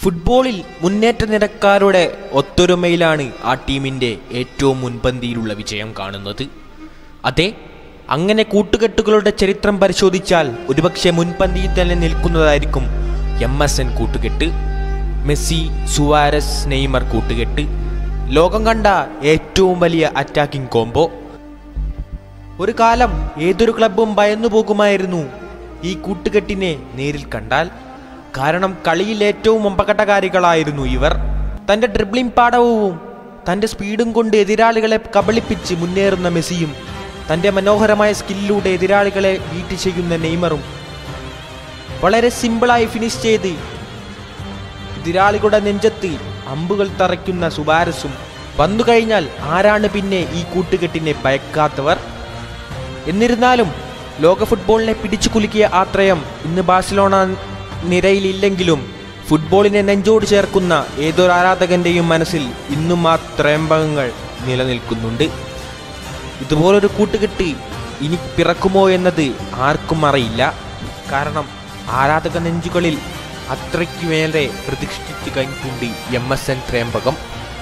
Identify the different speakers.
Speaker 1: ഫുട്ബോളിൽ മുന്നേറ്റ നിരക്കാരുടെ ഒത്തൊരുമയിലാണ് ആ ടീമിൻ്റെ ഏറ്റവും മുൻപന്തിയിലുള്ള വിജയം കാണുന്നത് അതെ അങ്ങനെ കൂട്ടുകെട്ടുകളുടെ ചരിത്രം പരിശോധിച്ചാൽ ഒരുപക്ഷെ മുൻപന്തിയിൽ തന്നെ നിൽക്കുന്നതായിരിക്കും എം എസ് എൻ കൂട്ടുകെട്ട് മെസ്സി സുവാരസ് നെയ്മർ കൂട്ടുകെട്ട് ലോകം കണ്ട ഏറ്റവും വലിയ അറ്റാക്കിംഗ് കോംബോ ഒരു കാലം ഏതൊരു ക്ലബും ഭയന്നു പോകുമായിരുന്നു ഈ കൂട്ടുകെട്ടിനെ നേരിൽ കണ്ടാൽ കാരണം കളിയിൽ ഏറ്റവും അപകടകാരികളായിരുന്നു ഇവർ തൻ്റെ ഡ്രിബ്ലിംഗ് പാടവവും തൻ്റെ സ്പീഡും കൊണ്ട് എതിരാളികളെ കബളിപ്പിച്ച് മുന്നേറുന്ന മെസ്സിയും തൻ്റെ മനോഹരമായ സ്കില്ലിലൂടെ എതിരാളികളെ ബീറ്റ് ചെയ്യുന്ന നെയ്മറും വളരെ സിമ്പിളായി ഫിനിഷ് ചെയ്ത് എതിരാളികളുടെ നെഞ്ചത്ത് അമ്പുകൾ തറയ്ക്കുന്ന സുബാരസും വന്നു കഴിഞ്ഞാൽ ആരാണ് പിന്നെ ഈ കൂട്ടുകെട്ടിനെ ഭയക്കാത്തവർ എന്നിരുന്നാലും ലോക ഫുട്ബോളിനെ പിടിച്ചു കുലുക്കിയ ആത്രയം ഇന്ന് ബാഴ്സലോണ നിരയിലില്ലെങ്കിലും ഫുട്ബോളിനെ നെഞ്ചോട് ചേർക്കുന്ന ഏതൊരു ആരാധകന്റെയും മനസ്സിൽ ഇന്നും ആ ത്രയംബകങ്ങൾ നിലനിൽക്കുന്നുണ്ട് ഇതുപോലൊരു കൂട്ടുകെട്ട് ഇനി പിറക്കുമോ എന്നത് ആർക്കും അറിയില്ല കാരണം ആരാധക നെഞ്ചുകളിൽ അത്രയ്ക്ക് മേലെ പ്രതിഷ്ഠിച്ചു കഴിഞ്ഞിട്ടുണ്ട് എം എസ് എൻ ത്രയംബകം